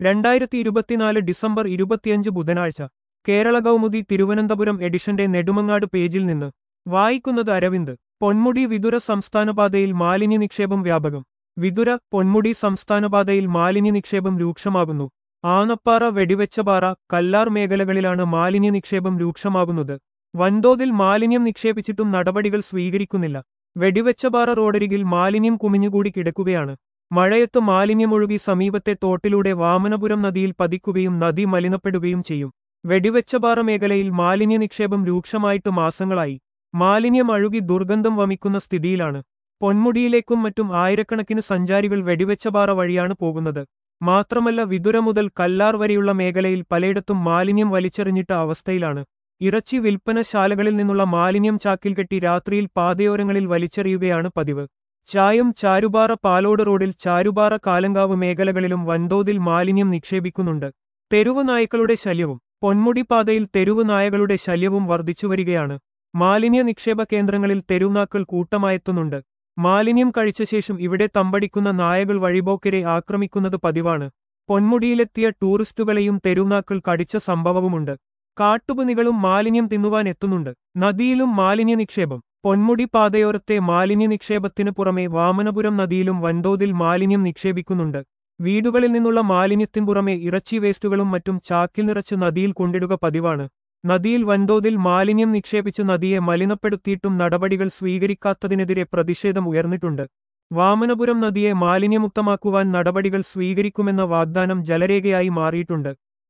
രണ്ടായിരത്തി ഇരുപത്തിനാല് ഡിസംബർ ഇരുപത്തിയഞ്ച് ബുധനാഴ്ച കേരള കൗമുദി തിരുവനന്തപുരം എഡിഷന്റെ നെടുമങ്ങാട് പേജിൽ നിന്ന് വായിക്കുന്നത് അരവിന്ദ് പൊന്മുടി വിതുര സംസ്ഥാനപാതയിൽ മാലിന്യ നിക്ഷേപം വ്യാപകം വിതുര പൊന്മുടി സംസ്ഥാനപാതയിൽ മാലിന്യ നിക്ഷേപം രൂക്ഷമാകുന്നു ആനപ്പാറ വെടിവെച്ചപാറ കല്ലാർ മേഖലകളിലാണ് മാലിന്യ നിക്ഷേപം രൂക്ഷമാകുന്നത് വൻതോതിൽ മാലിന്യം നിക്ഷേപിച്ചിട്ടും നടപടികൾ സ്വീകരിക്കുന്നില്ല വെടിവെച്ചപാറ റോഡരികിൽ മാലിന്യം കുമിഞ്ഞുകൂടി കിടക്കുകയാണ് മഴയത്ത് മാലിന്യമൊഴുകി സമീപത്തെ തോട്ടിലൂടെ വാമനപുരം നദിയിൽ പതിക്കുകയും നദി മലിനപ്പെടുകയും ചെയ്യും വെടിവെച്ചപാറ മേഖലയിൽ മാലിന്യ നിക്ഷേപം രൂക്ഷമായിട്ട് മാസങ്ങളായി മാലിന്യം അഴുകി ദുർഗന്ധം വമിക്കുന്ന സ്ഥിതിയിലാണ് പൊന്മുടിയിലേക്കും മറ്റും ആയിരക്കണക്കിന് സഞ്ചാരികൾ വെടിവെച്ചപാറ വഴിയാണ് പോകുന്നത് മാത്രമല്ല വിതുര മുതൽ കല്ലാർ വരെയുള്ള മേഖലയിൽ പലയിടത്തും മാലിന്യം വലിച്ചെറിഞ്ഞിട്ട അവസ്ഥയിലാണ് ഇറച്ചി വിൽപ്പനശാലകളിൽ നിന്നുള്ള മാലിന്യം ചാക്കിൽ കെട്ടി രാത്രിയിൽ പാതയോരങ്ങളിൽ വലിച്ചെറിയുകയാണ് പതിവ് ചായം ചാരുപാറ പാലോട് റോഡിൽ ചാരുപാറ കാലങ്കാവ് മേഖലകളിലും വൻതോതിൽ മാലിന്യം നിക്ഷേപിക്കുന്നുണ്ട് തെരുവ് നായ്ക്കളുടെ ശല്യവും പൊന്മുടി പാതയിൽ തെരുവ് നായകളുടെ ശല്യവും വർദ്ധിച്ചുവരികയാണ് മാലിന്യ നിക്ഷേപ കേന്ദ്രങ്ങളിൽ തെരുവുനാക്കൾ കൂട്ടമായെത്തുന്നുണ്ട് മാലിന്യം കഴിച്ച ശേഷം ഇവിടെ തമ്പടിക്കുന്ന നായകൾ വഴിപോക്കരെ ആക്രമിക്കുന്നത് പതിവാണ് പൊന്മുടിയിലെത്തിയ ടൂറിസ്റ്റുകളെയും തെരുവുനാക്കൾ കടിച്ച സംഭവവുമുണ്ട് കാട്ടുപന്നികളും മാലിന്യം തിന്നുവാൻ എത്തുന്നുണ്ട് നദിയിലും മാലിന്യ നിക്ഷേപം പൊന്മുടി പാതയോരത്തെ മാലിന്യ നിക്ഷേപത്തിനു പുറമെ വാമനപുരം നദിയിലും വൻതോതിൽ മാലിന്യം നിക്ഷേപിക്കുന്നുണ്ട് വീടുകളിൽ നിന്നുള്ള മാലിന്യത്തിനു പുറമെ ഇറച്ചി വേസ്റ്റുകളും മറ്റും ചാക്കിൽ നിറച്ച് നദിയിൽ കൊണ്ടിടുക പതിവാണ് നദിയിൽ വൻതോതിൽ മാലിന്യം നിക്ഷേപിച്ച് നദിയെ മലിനപ്പെടുത്തിയിട്ടും നടപടികൾ സ്വീകരിക്കാത്തതിനെതിരെ പ്രതിഷേധം ഉയർന്നിട്ടുണ്ട് വാമനപുരം നദിയെ മാലിന്യമുക്തമാക്കുവാൻ നടപടികൾ സ്വീകരിക്കുമെന്ന വാഗ്ദാനം ജലരേഖയായി മാറിയിട്ടുണ്ട്